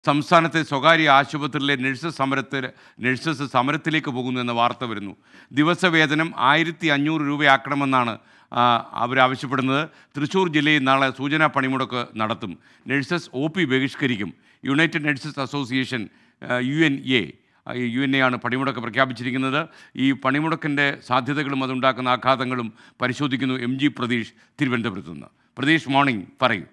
സംസ്ഥാനത്തെ സ്വകാര്യ ആശുപത്രിയിലെ നഴ്സസ് സമരത്തിൽ നഴ്സസ് സമരത്തിലേക്ക് പോകുന്നു എന്ന വാർത്ത വരുന്നു ദിവസവേതനം ആയിരത്തി അഞ്ഞൂറ് രൂപയാക്കണമെന്നാണ് ആ, അവരാവശ്യപ്പെടുന്നത് തൃശ്ശൂർ ജില്ലയിൽ നാളെ സൂചനാ പണിമുടക്ക് നടത്തും നഴ്സസ് ഒ പി ബഹിഷ്കരിക്കും United Nurses Association U N A U N A ആണ് പണിമുടക്ക് പ്രഖ്യാപിച്ചിരിക്കുന്നത് ഈ പണിമുടക്കിൻ്റെ സാധ്യതകളും അതുണ്ടാക്കുന്ന ആഘാതങ്ങളും പരിശോധിക്കുന്നു എം ജി പ്രതീഷ് തിരുവനന്തപുരത്ത് നിന്ന് പ്രതീഷ് മോർണിംഗ് പറയൂ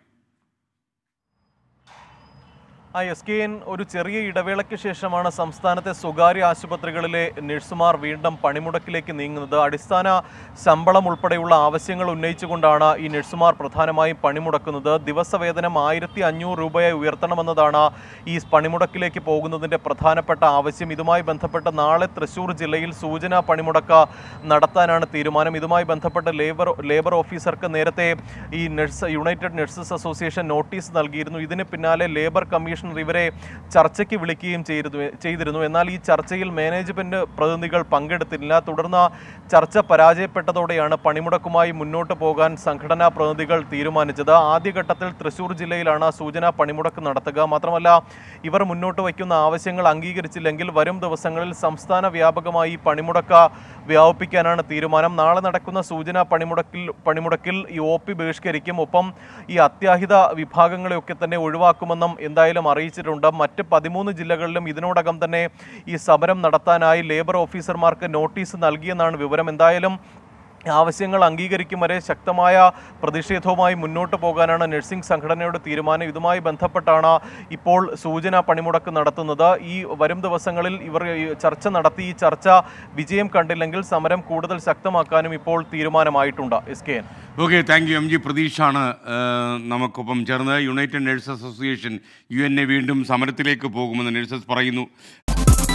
ആ എസ് കെ എൻ ഒരു ചെറിയ ഇടവേളയ്ക്ക് ശേഷമാണ് സംസ്ഥാനത്തെ സ്വകാര്യ ആശുപത്രികളിലെ നഴ്സുമാർ വീണ്ടും പണിമുടക്കിലേക്ക് നീങ്ങുന്നത് അടിസ്ഥാന ശമ്പളം ഉൾപ്പെടെയുള്ള ആവശ്യങ്ങൾ ഉന്നയിച്ചുകൊണ്ടാണ് ഈ നഴ്സുമാർ പ്രധാനമായും പണിമുടക്കുന്നത് ദിവസവേതനം ആയിരത്തി അഞ്ഞൂറ് രൂപയായി ഉയർത്തണമെന്നതാണ് ഈ പണിമുടക്കിലേക്ക് പോകുന്നതിൻ്റെ പ്രധാനപ്പെട്ട ആവശ്യം ഇതുമായി ബന്ധപ്പെട്ട് നാളെ തൃശൂർ ജില്ലയിൽ സൂചനാ പണിമുടക്ക് നടത്താനാണ് തീരുമാനം ഇതുമായി ബന്ധപ്പെട്ട് ലേബർ ലേബർ ഓഫീസർക്ക് നേരത്തെ ഈ nurse United Nurses Association notice നൽകിയിരുന്നു ഇതിന് പിന്നാലെ ലേബർ കമ്മീഷണർ ഇവരെ ചർച്ചയ്ക്ക് വിളിക്കുകയും ചെയ്തിരുന്നു ചെയ്തിരുന്നു എന്നാൽ ഈ ചർച്ചയിൽ മാനേജ്മെന്റ് പ്രതിനിധികൾ പങ്കെടുത്തില്ല തുടർന്ന് ചർച്ച പരാജയപ്പെട്ടതോടെയാണ് പണിമുടക്കുമായി മുന്നോട്ട് പോകാൻ സംഘടനാ പ്രതിനിധികൾ തീരുമാനിച്ചത് ആദ്യഘട്ടത്തിൽ തൃശൂർ ജില്ലയിലാണ് സൂചനാ പണിമുടക്ക് നടത്തുക മാത്രമല്ല ഇവർ മുന്നോട്ട് വയ്ക്കുന്ന ആവശ്യങ്ങൾ അംഗീകരിച്ചില്ലെങ്കിൽ വരും ദിവസങ്ങളിൽ സംസ്ഥാന വ്യാപകമായി ഈ പണിമുടക്ക് വ്യാപിപ്പിക്കാനാണ് തീരുമാനം നാളെ നടക്കുന്ന സൂചനാ പണിമുടക്കിൽ പണിമുടക്കിൽ ഈ ഒ പി ബഹിഷ്കരിക്കും ഒപ്പം ഈ അത്യാഹിത വിഭാഗങ്ങളെയൊക്കെ തന്നെ ഒഴിവാക്കുമെന്നും എന്തായാലും അറിയിച്ചിട്ടുണ്ട് മറ്റ് പതിമൂന്ന് ജില്ലകളിലും ഇതിനോടകം തന്നെ ഈ സമരം നടത്താനായി ലേബർ ഓഫീസർമാർക്ക് നോട്ടീസ് നൽകിയെന്നാണ് വിവരം എന്തായാലും ആവശ്യങ്ങൾ അംഗീകരിക്കും വരെ ശക്തമായ പ്രതിഷേധവുമായി മുന്നോട്ട് പോകാനാണ് നഴ്സിംഗ് സംഘടനയുടെ തീരുമാനം ഇതുമായി ബന്ധപ്പെട്ടാണ് ഇപ്പോൾ സൂചന പണിമുടക്ക് നടത്തുന്നത് ഈ വരും ദിവസങ്ങളിൽ ഇവർ ഈ ചർച്ച നടത്തി ഈ ചർച്ച വിജയം കണ്ടില്ലെങ്കിൽ സമരം കൂടുതൽ ശക്തമാക്കാനും ഇപ്പോൾ തീരുമാനമായിട്ടുണ്ട് S K N okay thank you M G പ്രതീഷാണ് ഏഹ്, നമുക്കൊപ്പം ചേർന്ന് United Nurses Association U N A വീണ്ടും സമരത്തിലേക്ക് പോകുമെന്ന് നഴ്സസ് പറയുന്നു